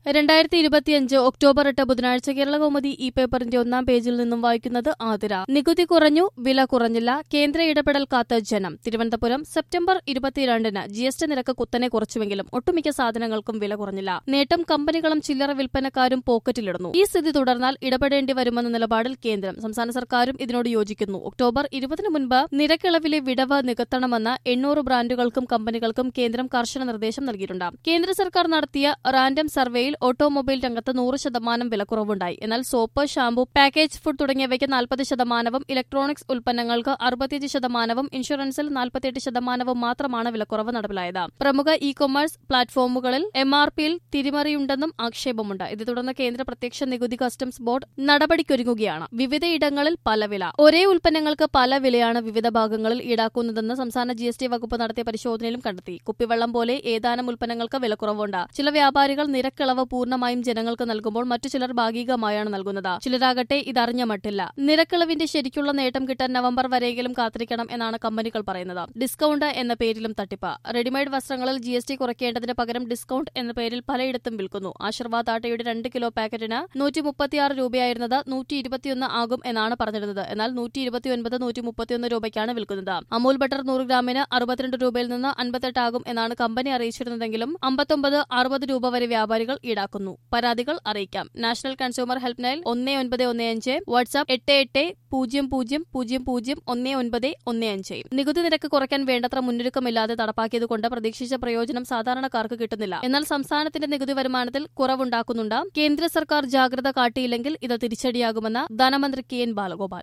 രണ്ടായിരത്തി ഇരുപത്തിയഞ്ച് ഒക്ടോബർ എട്ട് ബുധനാഴ്ച കേരള കൗമുദി ഈ പേപ്പറിന്റെ ഒന്നാം പേജിൽ നിന്നും വായിക്കുന്നത് ആതിര നികുതി കുറഞ്ഞു വില കുറഞ്ഞില്ല കേന്ദ്ര ഇടപെടൽ കാത്ത് ജനം തിരുവനന്തപുരം സെപ്റ്റംബർ ഇരുപത്തിരണ്ടിന് ജി എസ് ടി നിരക്ക് കുത്തനെ കുറച്ചുവെങ്കിലും ഒട്ടുമിക്ക സാധനങ്ങൾക്കും വില കുറഞ്ഞില്ല നേട്ടം കമ്പനികളും ചില്ലറ വിൽപ്പനക്കാരും പോക്കറ്റിലിടുന്നു ഈ സ്ഥിതി തുടർന്നാൽ ഇടപെടേണ്ടി വരുമെന്ന നിലപാടിൽ കേന്ദ്രം സംസ്ഥാന സർക്കാരും ഇതിനോട് യോജിക്കുന്നു ഒക്ടോബർ ഇരുപതിന് മുൻപ് നിരക്കിളവിലെ വിടവ് നികത്തണമെന്ന് എണ്ണൂറ് ബ്രാൻഡുകൾക്കും കമ്പനികൾക്കും കേന്ദ്രം കർശന നിർദ്ദേശം നൽകിയിട്ടുണ്ട് കേന്ദ്ര സർക്കാർ നടത്തിയ റാൻഡം സർവേയിൽ ഓട്ടോമൊബൈൽ രംഗത്ത് നൂറ് ശതമാനം വിലക്കുറവുണ്ടായി എന്നാൽ സോപ്പ് ഷാമ്പു പാക്കേജ് ഫുഡ് തുടങ്ങിയവയ്ക്ക് നാൽപ്പത് ശതമാനവും ഇലക്ട്രോണിക്സ് ഉൽപ്പന്നങ്ങൾക്ക് അറുപത്തിയഞ്ച് ശതമാനവും ഇൻഷുറൻസിൽ നാൽപ്പത്തിയെട്ട് ശതമാനവും മാത്രമാണ് വിലക്കുറവ് നടപ്പിലായത് പ്രമുഖ ഇ കൊമേഴ്സ് പ്ലാറ്റ്ഫോമുകളിൽ എം ആർ പിയിൽ തിരിമറിയുണ്ടെന്നും ആക്ഷേപമുണ്ട് ഇതേ തുടർന്ന് കേന്ദ്ര പ്രത്യക്ഷ നികുതി കസ്റ്റംസ് ബോർഡ് നടപടിക്കൊരുങ്ങുകയാണ് വിവിധയിടങ്ങളിൽ പല വില ഒരേ ഉൽപ്പന്നങ്ങൾക്ക് പല വിലയാണ് വിവിധ ഭാഗങ്ങളിൽ ഈടാക്കുന്നതെന്ന് സംസ്ഥാന ജി എസ് ടി വകുപ്പ് നടത്തിയ പരിശോധനയിലും കണ്ടെത്തി കുപ്പിവെള്ളം പോലെ ഏതാനും ഉൽപ്പന്നങ്ങൾക്ക് വിലക്കുറവുണ്ട് ചില വ്യാപാരികൾ നിരക്കിളവ് പൂർണ്ണമായും ജനങ്ങൾക്ക് നൽകുമ്പോൾ മറ്റു ചിലർ ഭാഗികമായാണ് നൽകുന്നത് ചിലരാകട്ടെ ഇതറിഞ്ഞ മട്ടില്ല നിരക്കിളവിന്റെ ശരിക്കുള്ള നേട്ടം കിട്ടാൻ നവംബർ വരെയെങ്കിലും കാത്തിരിക്കണം എന്നാണ് കമ്പനികൾ പറയുന്നത് ഡിസ്കൌണ്ട് എന്ന പേരിലും തട്ടിപ്പ് റെഡിമെയ്ഡ് വസ്ത്രങ്ങളിൽ ജി എസ് ടി കുറയ്ക്കേണ്ടതിന് പകരം ഡിസ്കൌണ്ട് എന്ന പേരിൽ പലയിടത്തും വിൽക്കുന്നു ആശീർവാദ് ആട്ടയുടെ രണ്ട് കിലോ പാക്കറ്റിന് നൂറ്റി മുപ്പത്തിയാറ് രൂപയായിരുന്നത് നൂറ്റി ഇരുപത്തിയൊന്ന് ആകും എന്നാണ് പറഞ്ഞിരുന്നത് എന്നാൽ നൂറ്റി ഇരുപത്തിയൊൻപത് നൂറ്റി മുപ്പത്തിയൊന്ന് രൂപയ്ക്കാണ് വിൽക്കുന്നത് അമൂൽ ബട്ടർ നൂറ് ഗ്രാമിന് അറുപത്തിരണ്ട് രൂപയിൽ നിന്ന് അൻപത്തെട്ട് ആകും എന്നാണ് കമ്പനി അറിയിച്ചിരുന്നതെങ്കിലും അമ്പത്തൊമ്പത് അറുപത് രൂപ വരെ വ്യാപാരികൾ ഈടാക്കുന്നു പരാതികൾ അറിയിക്കാം നാഷണൽ കൺസ്യൂമർ ഹെൽപ്പ് ലൈൻ ഒന്ന് ഒൻപത് ഒന്ന് അഞ്ച് വാട്സ്ആപ്പ് എട്ട് എട്ട് പൂജ്യം പൂജ്യം പൂജ്യം പൂജ്യം ഒന്ന് ഒൻപത് ഒന്ന് അഞ്ച് നികുതി നിരക്ക് കുറയ്ക്കാൻ വേണ്ടത്ര മുന്നൊരുക്കമില്ലാതെ നടപ്പാക്കിയതുകൊണ്ട് പ്രതീക്ഷിച്ച പ്രയോജനം സാധാരണക്കാർക്ക് കിട്ടുന്നില്ല എന്നാൽ സംസ്ഥാനത്തിന്റെ നികുതി വരുമാനത്തിൽ കുറവുണ്ടാക്കുന്നുണ്ട് കേന്ദ്ര സർക്കാർ ജാഗ്രത കാട്ടിയില്ലെങ്കിൽ ഇത് തിരിച്ചടിയാകുമെന്ന് ധനമന്ത്രി കെ എൻ ബാലഗോപാൽ